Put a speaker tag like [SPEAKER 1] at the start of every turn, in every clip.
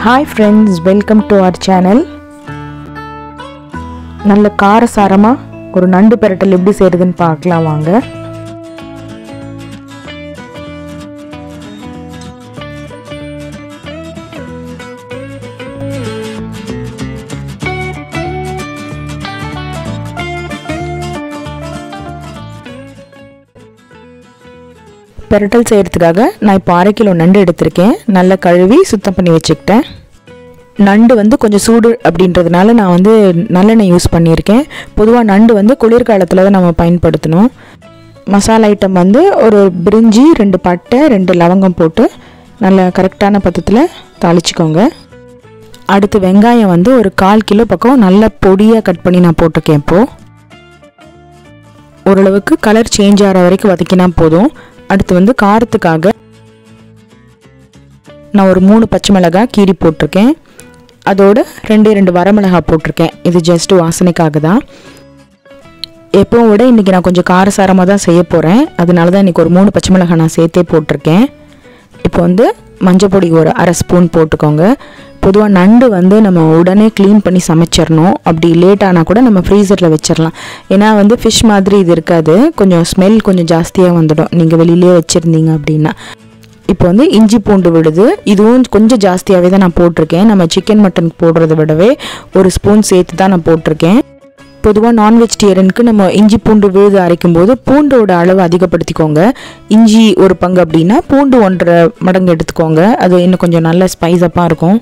[SPEAKER 1] hi friends welcome to our channel நல்ல காரசாரமாக ஒரு நண்டு பெரட்டல் எப்படி செய்கிறதுன்னு பார்க்கலாம் வாங்க பெரட்டல் செய்கிறதுக்காக நான் இப்போ அரை கிலோ நண்டு எடுத்திருக்கேன் நல்லா கழுவி சுத்தம் பண்ணி வச்சுக்கிட்டேன் நண்டு வந்து கொஞ்சம் சூடு அப்படின்றதுனால நான் வந்து நல்லெண்ணெய் யூஸ் பண்ணியிருக்கேன் பொதுவாக நண்டு வந்து குளிர்காலத்தில் தான் நம்ம பயன்படுத்தணும் மசாலா ஐட்டம் வந்து ஒரு பிரிஞ்சி ரெண்டு பட்டை ரெண்டு லவங்கம் போட்டு நல்ல கரெக்டான பதத்தில் தாளிச்சுக்கோங்க அடுத்து வெங்காயம் வந்து ஒரு கால் கிலோ பக்கம் நல்ல பொடியாக கட் பண்ணி நான் போட்டிருக்கேன் இப்போது ஓரளவுக்கு கலர் சேஞ்ச் ஆகிற வரைக்கும் வதக்கினா போதும் அடுத்து வந்து காரத்துக்காக நான் ஒரு மூணு பச்சை மிளகாய் கீரி போட்டிருக்கேன் அதோட ரெண்டே ரெண்டு வரமிளகாய் போட்டிருக்கேன் இது ஜஸ்ட் வாசனைக்காக தான் எப்பவும் விட இன்றைக்கி நான் கொஞ்சம் காரசாரமாக தான் செய்ய போகிறேன் அதனால தான் இன்றைக்கி ஒரு மூணு பச்சை மிளகாய் நான் சேர்த்தே போட்டிருக்கேன் இப்போ வந்து மஞ்சள் பொடி ஒரு அரை ஸ்பூன் போட்டுக்கோங்க பொதுவாக நண்டு வந்து நம்ம உடனே க்ளீன் பண்ணி சமைச்சிடணும் அப்படி லேட் ஆனால் கூட நம்ம ஃப்ரீசரில் வச்சிடலாம் ஏன்னா வந்து ஃபிஷ் மாதிரி இது இருக்காது கொஞ்சம் ஸ்மெல் கொஞ்சம் ஜாஸ்தியாக வந்துடும் நீங்கள் வெளியிலே வச்சுருந்தீங்க அப்படின்னா இப்போ வந்து இஞ்சி பூண்டு விடுது இதுவும் கொஞ்சம் ஜாஸ்தியாகவே தான் நான் போட்டிருக்கேன் நம்ம சிக்கன் மட்டன் போடுறத விடவே ஒரு ஸ்பூன் சேர்த்து தான் நான் போட்டிருக்கேன் பொதுவாக நான் வெஜிடேரியனுக்கு நம்ம இஞ்சி பூண்டு விழுது அரைக்கும் போது பூண்டோட அளவு அதிகப்படுத்திக்கோங்க இஞ்சி ஒரு பங்கு அப்படின்னா பூண்டு ஒன்றரை மடங்கு எடுத்துக்கோங்க அது இன்னும் கொஞ்சம் நல்ல ஸ்பைஸப்பாக இருக்கும்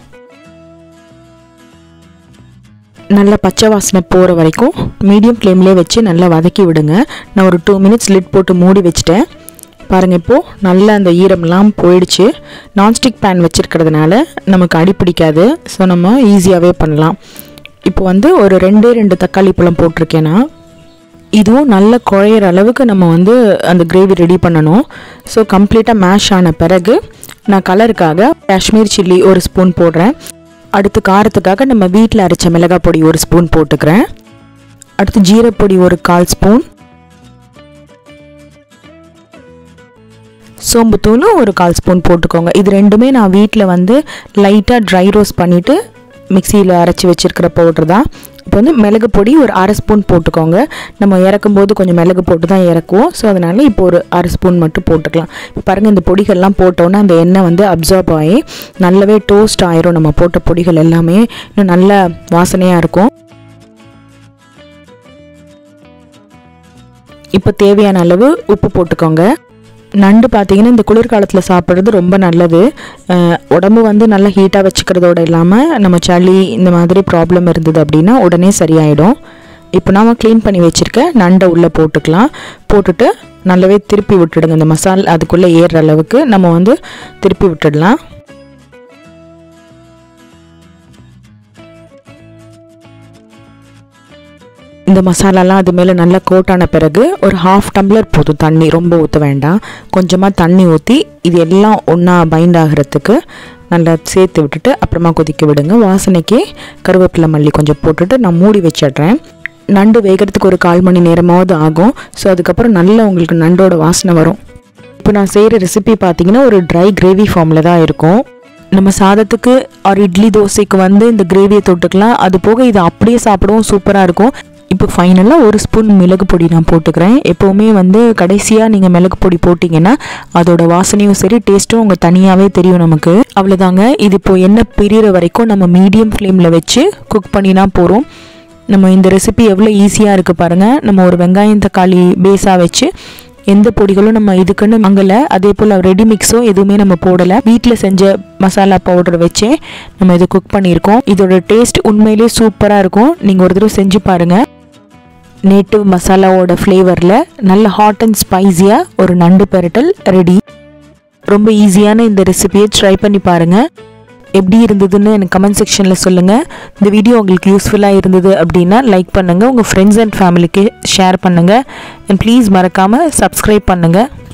[SPEAKER 1] நல்ல பச்சை வாசனை போகிற வரைக்கும் மீடியம் ஃப்ளேம்லேயே வச்சு நல்லா வதக்கி விடுங்க நான் ஒரு டூ மினிட்ஸ் லிட் போட்டு மூடி வச்சுட்டேன் பாருங்கள் இப்போது நல்லா அந்த ஈரம்லாம் போயிடுச்சு நான்ஸ்டிக் பேன் வச்சுருக்கிறதுனால நமக்கு அடி பிடிக்காது ஸோ நம்ம ஈஸியாகவே பண்ணலாம் இப்போ வந்து ஒரு ரெண்டே ரெண்டு தக்காளி பழம் போட்டிருக்கேன் நான் இதுவும் நல்ல குழையிற அளவுக்கு நம்ம வந்து அந்த கிரேவி ரெடி பண்ணணும் ஸோ கம்ப்ளீட்டாக மேஷ் ஆன பிறகு நான் கலருக்காக காஷ்மீர் சில்லி ஒரு ஸ்பூன் போடுறேன் அடுத்து காரத்துக்காக நம்ம வீட்டில் அரைச்ச மிளகாய் பொடி ஒரு ஸ்பூன் போட்டுக்கிறேன் அடுத்து ஜீரப்பொடி ஒரு கால் ஸ்பூன் சோம்புத்தூளும் ஒரு கால் ஸ்பூன் போட்டுக்கோங்க இது ரெண்டுமே நான் வீட்டில் வந்து லைட்டாக ட்ரை ரோஸ்ட் பண்ணிவிட்டு மிக்சியில் அரைச்சி வச்சுருக்கிற பவுட்ரு தான் இப்போ வந்து மிளகு பொடி ஒரு அரை ஸ்பூன் போட்டுக்கோங்க நம்ம இறக்கும்போது கொஞ்சம் மிளகு போட்டு தான் இறக்குவோம் ஸோ அதனால் இப்போ ஒரு அரை ஸ்பூன் மட்டும் போட்டுக்கலாம் இப்போ பாருங்கள் இந்த பொடிகள்லாம் போட்டோன்னா அந்த எண்ணெய் வந்து அப்சர்வ் ஆகி நல்லாவே டோஸ்ட் ஆயிரும் நம்ம போட்ட பொடிகள் எல்லாமே இன்னும் நல்ல வாசனையாக இருக்கும் இப்போ தேவையான அளவு உப்பு போட்டுக்கோங்க நண்டு பார்த்தீங்கன்னா இந்த குளிர்காலத்தில் சாப்பிட்றது ரொம்ப நல்லது உடம்பு வந்து நல்லா ஹீட்டாக வச்சுக்கிறதோட இல்லாமல் நம்ம சளி இந்த மாதிரி ப்ராப்ளம் இருந்தது அப்படின்னா உடனே சரியாயிடும் இப்போ நாம் க்ளீன் பண்ணி வச்சுருக்க நண்டை உள்ளே போட்டுக்கலாம் போட்டுட்டு நல்லாவே திருப்பி விட்டுடுங்க இந்த மசால் அதுக்குள்ளே ஏறுற அளவுக்கு நம்ம வந்து திருப்பி விட்டுடலாம் இந்த மசாலாலாம் அது மேலே நல்லா கோட்டான பிறகு ஒரு ஹாஃப் டம்ளர் போதும் தண்ணி ரொம்ப ஊற்ற வேண்டாம் கொஞ்சமாக தண்ணி ஊற்றி இது எல்லாம் ஒன்றா பைண்ட் ஆகிறதுக்கு நல்லா சேர்த்து விட்டுட்டு அப்புறமா கொதிக்க விடுங்க வாசனைக்கு கருவேப்பிலை மல்லி கொஞ்சம் போட்டுட்டு நான் மூடி வச்சிடுறேன் நண்டு வேகிறதுக்கு ஒரு கால் மணி நேரமாவது ஆகும் ஸோ அதுக்கப்புறம் நல்லா உங்களுக்கு நண்டோட வாசனை வரும் இப்போ நான் செய்கிற ரெசிபி பார்த்தீங்கன்னா ஒரு ட்ரை கிரேவி ஃபார்மில் தான் இருக்கும் நம்ம சாதத்துக்கு ஒரு இட்லி தோசைக்கு வந்து இந்த கிரேவியை தொட்டுக்கலாம் அது போக இது அப்படியே சாப்பிடவும் சூப்பராக இருக்கும் இப்போ ஃபைனலாக ஒரு ஸ்பூன் மிளகு பொடி நான் போட்டுக்கிறேன் எப்போவுமே வந்து கடைசியாக நீங்கள் மிளகு பொடி போட்டிங்கன்னா அதோட வாசனையும் சரி டேஸ்ட்டும் உங்கள் தனியாகவே தெரியும் நமக்கு அவ்வளோதாங்க இது இப்போ எண்ணெய் பிரிகிற வரைக்கும் நம்ம மீடியம் ஃப்ளேமில் வச்சு குக் பண்ணினா போகிறோம் நம்ம இந்த ரெசிபி எவ்வளோ ஈஸியாக இருக்குது பாருங்கள் நம்ம ஒரு வெங்காயம் தக்காளி பேஸாக வச்சு எந்த பொடிகளும் நம்ம இதுக்குன்னு மங்கலை அதே போல் ரெடி மிக்ஸோ எதுவுமே நம்ம போடலை வீட்டில் செஞ்ச மசாலா பவுடர் வச்சே நம்ம இது குக் பண்ணியிருக்கோம் இதோட டேஸ்ட் உண்மையிலே சூப்பராக இருக்கும் நீங்கள் ஒரு தடவை செஞ்சு பாருங்கள் நேட்டிவ் மசாலாவோட ஃப்ளேவரில் நல்ல ஹாட் அண்ட் ஸ்பைஸியாக ஒரு நண்டு பெரட்டல் ரெடி ரொம்ப ஈஸியான இந்த ரெசிபியை ட்ரை பண்ணி பாருங்கள் எப்படி இருந்ததுன்னு எனக்கு கமெண்ட் செக்ஷனில் சொல்லுங்கள் இந்த வீடியோ உங்களுக்கு யூஸ்ஃபுல்லாக இருந்தது அப்படின்னா லைக் பண்ணுங்கள் உங்கள் ஃப்ரெண்ட்ஸ் அண்ட் ஃபேமிலிக்கு ஷேர் பண்ணுங்கள் அண்ட் ப்ளீஸ் மறக்காமல் சப்ஸ்கிரைப் பண்ணுங்கள்